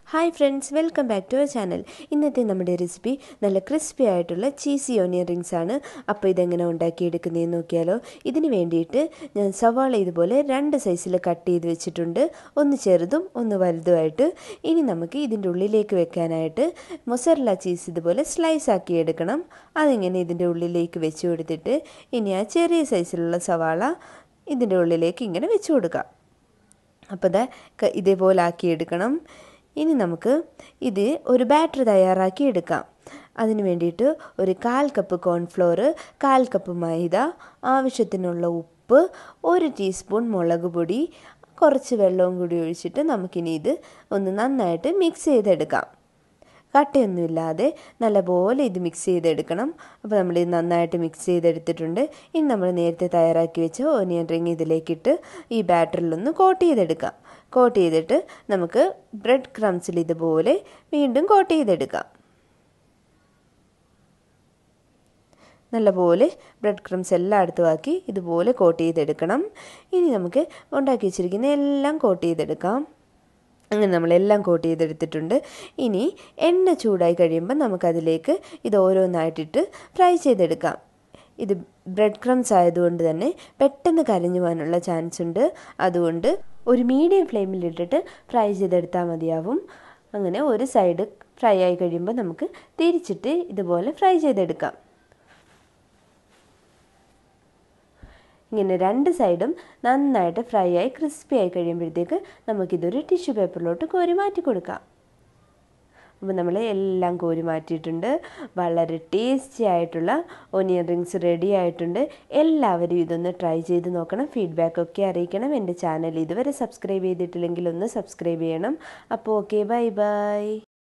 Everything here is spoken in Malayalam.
hi friends welcome back to our channel ഇന്നത്തെ നമ്മുടെ റെസിപ്പി നല്ല ക്രിസ്പി ആയിട്ടുള്ള ചീസി ഓനിയൻ റിങ്സ് ആണ് അപ്പോൾ ഇതെങ്ങനെ ഉണ്ടാക്കിയെടുക്കുന്നതെന്ന് നോക്കിയാലോ ഇതിന് വേണ്ടിയിട്ട് ഞാൻ സവാള ഇതുപോലെ രണ്ട് സൈസിൽ കട്ട് ചെയ്ത് വെച്ചിട്ടുണ്ട് ഒന്ന് ചെറുതും ഒന്ന് വലുതുമായിട്ട് ഇനി നമുക്ക് ഇതിൻ്റെ ഉള്ളിലേക്ക് വെക്കാനായിട്ട് മൊസറല ചീസ് ഇതുപോലെ സ്ലൈസ് ആക്കി എടുക്കണം അതിങ്ങനെ ഇതിൻ്റെ ഉള്ളിലേക്ക് വെച്ച് കൊടുത്തിട്ട് ഇനി ആ ചെറിയ സൈസിലുള്ള സവാള ഇതിൻ്റെ ഉള്ളിലേക്ക് ഇങ്ങനെ വെച്ച് കൊടുക്കാം അപ്പോൾ ദാ ഇതേപോലെ ആക്കിയെടുക്കണം ഇനി നമുക്ക് ഇത് ഒരു ബാറ്റർ തയ്യാറാക്കി എടുക്കാം അതിന് വേണ്ടിയിട്ട് ഒരു കാൽ കപ്പ് കോൺഫ്ലോർ കാൽ കപ്പ് മൈദ ആവശ്യത്തിനുള്ള ഉപ്പ് ഒരു ടീസ്പൂൺ മുളക് പൊടി കുറച്ച് വെള്ളവും കൂടി ഒഴിച്ചിട്ട് നമുക്കിനി ഇത് ഒന്ന് നന്നായിട്ട് മിക്സ് ചെയ്തെടുക്കാം കട്ടയൊന്നുമില്ലാതെ നല്ലപോലെ ഇത് മിക്സ് ചെയ്തെടുക്കണം അപ്പോൾ നമ്മൾ ഇത് നന്നായിട്ട് മിക്സ് ചെയ്തെടുത്തിട്ടുണ്ട് ഇനി നമ്മൾ നേരത്തെ തയ്യാറാക്കി വെച്ച ഓനിയൻ റിങ് ഇതിലേക്കിട്ട് ഈ ബാറ്ററിലൊന്ന് കോട്ട് ചെയ്തെടുക്കാം കോട്ട് ചെയ്തിട്ട് നമുക്ക് ബ്രെഡ് ക്രംസിൽ ഇതുപോലെ വീണ്ടും കോട്ട് ചെയ്തെടുക്കാം നല്ലപോലെ ബ്രെഡ് ക്രംസ് എല്ലായിടത്തും ആക്കി ഇതുപോലെ കോട്ട് ചെയ്തെടുക്കണം ഇനി നമുക്ക് ഉണ്ടാക്കി വെച്ചിരിക്കുന്ന എല്ലാം കോട്ട് ചെയ്തെടുക്കാം അങ്ങനെ നമ്മളെല്ലാം കോട്ട് ചെയ്തെടുത്തിട്ടുണ്ട് ഇനി എണ്ണ ചൂടായി കഴിയുമ്പോൾ നമുക്കതിലേക്ക് ഇത് ഓരോന്നായിട്ടിട്ട് ഫ്രൈ ചെയ്തെടുക്കാം ഇത് ബ്രെഡ് ക്രംസ് ആയതുകൊണ്ട് തന്നെ പെട്ടെന്ന് കരഞ്ഞു പോകാനുള്ള ചാൻസ് ഉണ്ട് അതുകൊണ്ട് ഒരു മീഡിയം ഫ്ലെയിമിലിട്ടിട്ട് ഫ്രൈ ചെയ്തെടുത്താൽ മതിയാവും അങ്ങനെ ഒരു സൈഡ് ഫ്രൈ ആയി കഴിയുമ്പോൾ നമുക്ക് തിരിച്ചിട്ട് ഇതുപോലെ ഫ്രൈ ചെയ്തെടുക്കാം ഇങ്ങനെ രണ്ട് സൈഡും നന്നായിട്ട് ഫ്രൈ ആയി ക്രിസ്പി ആയി കഴിയുമ്പോഴത്തേക്ക് നമുക്കിതൊരു ടിഷ്യൂ പേപ്പറിലോട്ട് കോരി മാറ്റി കൊടുക്കാം അപ്പോൾ നമ്മൾ എല്ലാം കോരി മാറ്റിയിട്ടുണ്ട് വളരെ ടേസ്റ്റി ആയിട്ടുള്ള ഒനിയൻ റിങ്സ് റെഡി ആയിട്ടുണ്ട് എല്ലാവരും ഇതൊന്ന് ട്രൈ ചെയ്ത് നോക്കണം ഫീഡ്ബാക്ക് ഒക്കെ അറിയിക്കണം എൻ്റെ ചാനൽ ഇതുവരെ സബ്സ്ക്രൈബ് ചെയ്തിട്ടില്ലെങ്കിൽ ഒന്ന് സബ്സ്ക്രൈബ് ചെയ്യണം അപ്പോൾ ഓക്കെ ബൈ ബൈ